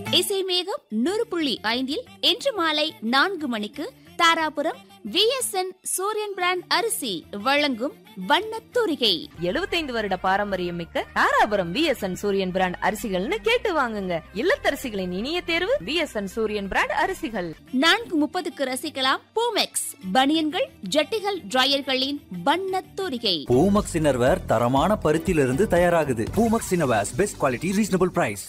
இசை மேகம் நூறு புள்ளி ஐந்தில் இன்று மாலை நான்கு மணிக்கு தாராபுரம் விஎஸ்என் சூரியன் பிராண்ட் அரிசி வழங்கும் வண்ணத் தூரிகை 75 வருட பாரம்பரியம் மிக்க தாராபுரம் விஎஸ்என் சூரியன் பிராண்ட் அரிசிகள்னு கேட்டு வாங்குங்க இல்லத்தரசிகளின் இனிய தேர்வு விஎஸ்என் சூரியன் பிராண்ட் அரிசிகள் நான்கு முப்பதுக்கு ரசிக்கலாம் பூமெக்ஸ் பனியன்கள் ஜட்டிகள் டிரையர்களின் வண்ணத் தூரிகை பூமக்ஸ் இன்னர்வேர் தரமான பருத்தியிலிருந்து தயாராகுது Poomex innerwears best quality reasonable price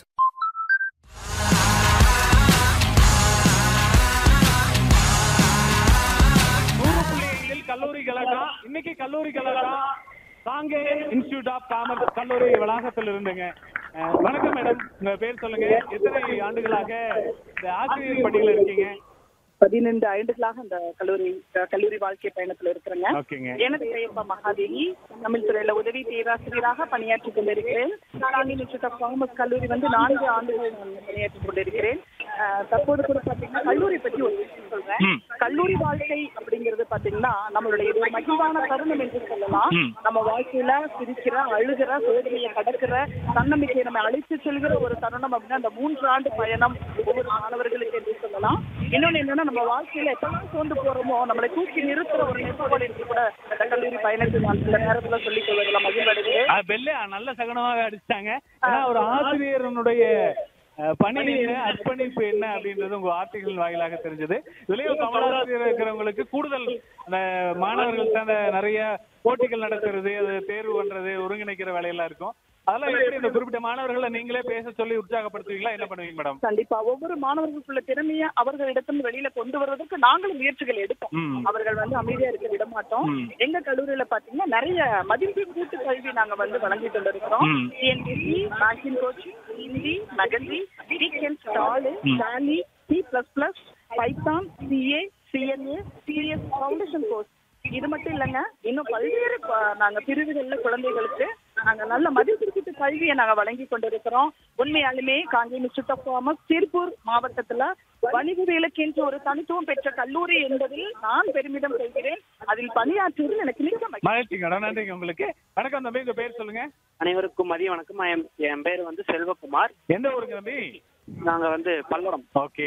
நூறு புள்ளி ஐந்தில் கல்லூரி கழகம் இன்னைக்கு கல்லூரி கழகம் சாங்கே இன்ஸ்டிடியூட் ஆஃப் காமர்ஸ் கல்லூரி வளாகத்தில் இருந்துங்க அஹ், வணக்கம் மேடம் உங்க பேர் சொல்லுங்க எத்தனை ஆண்டுகளாக இந்த ஆசிரியர் பணியில் இருக்கீங்க பதினைந்து ஆண்டுகளாக இந்த கல்லூரி கல்லூரி வாழ்க்கை பயணத்துல இருக்கிறேங்க ஓகேங்க எனது பெயர்ப்பா மகாதேவி தமிழ் துறையில உதவி பேராசிரியராக பணியாற்றிக் கொண்டிருக்கிறேன் காந்தி இன்ஸ்டியூட் ஆஃப் காமர்ஸ் கல்லூரி வந்து நான்கு ஆண்டுகள் நான் பணியாற்றிக் கொண்டிருக்கிறேன் அஹ், தற்போது கூட பாத்தீங்கன்னா கல்லூரி பற்றி ஒரு விஷயம் சொல்றேன் கல்லூரி வாழ்க்கை அப்படிங்கிறது பாத்தீங்கன்னா நம்மளுடைய இது ஒரு மகிழ்வான தருணம் என்று சொல்லலாம் நம்ம வாழ்க்கையில சிரிக்கிற அழுகிற சோதனையை கடக்கிற தன்னம்பிக்கையை நம்ம அழைத்து செல்கிற ஒரு தருணம் அப்படின்னா அந்த மூன்று ஆண்டு பயணம் ஒவ்வொரு மாணவர்களுக்கு என்று சொல்லலாம் இன்னொன்னு என்னன்னா நம்ம வாழ்க்கையில எப்பெல்லாம் சோர்ந்து போறோமோ நம்மளை தூக்கி நிறுத்துற ஒரு நெருக்கோடு என்று கூட இந்த கல்லூரி பயணத்தில் நான் சில நேரத்துல சொல்லிக் கொள்வதில் மகிழ்வடைகிறேன் அஹ், பெல்ல நல்ல சகனமாக அடிச்சிட்டாங்க ஏன்னா ஒரு ஆசிரியரனுடைய அஹ், பணி என்ன அர்ப்பணிப்பு என்ன அப்படின்றது உங்க வார்த்தைகளின் வாயிலாக தெரிஞ்சது இதுலயும் தமிழாசிரியர் இருக்கிறவங்களுக்கு கூடுதல் அந்த மாணவர்கள் அந்த நிறைய போட்டிகள் நடத்துறது அது தேர்வு பண்றது ஒருங்கிணைக்கிற வேலையெல்லாம் இருக்கும் அதெல்லாம் எப்படி இந்த குறிப்பிட்ட மாணவர்களை நீங்களே பேச சொல்லி உற்சாகப்படுத்துவீங்களா என்ன பண்ணுவீங்க மேடம் கண்டிப்பா ஒவ்வொரு மாணவர்களுக்குள்ள திறமையை அவர்களிடத்தில் வெளியில கொண்டு வருவதற்கு நாங்களும் முயற்சிகள் எடுப்போம் ம். அவர்கள் வந்து அமைதியா இருக்க விட மாட்டோம் ம். எங்க கல்லூரியில பாத்தீங்கன்னா நிறைய மதிப்பு கூட்டு கல்வி நாங்க வந்து வழங்கி கொண்டிருக்கிறோம் ம். TNPSC banking coaching Hindi mehndi weekend ஸ்டாலு Tally C plus plus Python CA CNA CS foundation course இது மட்டும் இல்லைங்க இன்னும் பல்வேறு ப- நாங்க பிரிவுகள்ல குழந்தைகளுக்கு நாங்க நல்ல மதிப்பிற்கு கல்வியை நாங்க வழங்கி கொண்டிருக்கிறோம் உண்மையாலுமே Kangeyam institute of commerce Tiruppur மாவட்டத்துல வணிகவியலுக்கு என்று ஒரு தனித்துவம் பெற்ற கல்லூரி என்பதில் நான் பெருமிதம் கொள்கிறேன் அதில் பணியாற்றுவது எனக்கு மிக மகிழ்ச்சி. மகிழ்ச்சிங்க மேடம் நன்றிங்க உங்களுக்கு வணக்கம் தம்பி உங்க பேர் சொல்லுங்க அனைவருக்கும் மதிய வணக்கம் என் என் பேர் வந்து செல்வகுமார் எந்த ஊருக்கு தம்பி நாங்க வந்து பல்லடம் ஓகே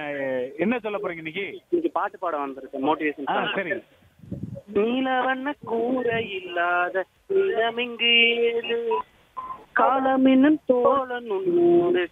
என்ன சொல்ல போறீங்க இன்னைக்கு இன்னைக்கு பாட்டு பாட வந்திருக்கேன் மோட்டிவேஷன் ஆ சரி நீலவண்ண கூரை இல்லாத நிலமிங்கு ஏது காலம் என்னும் தோழன் உன்னோடு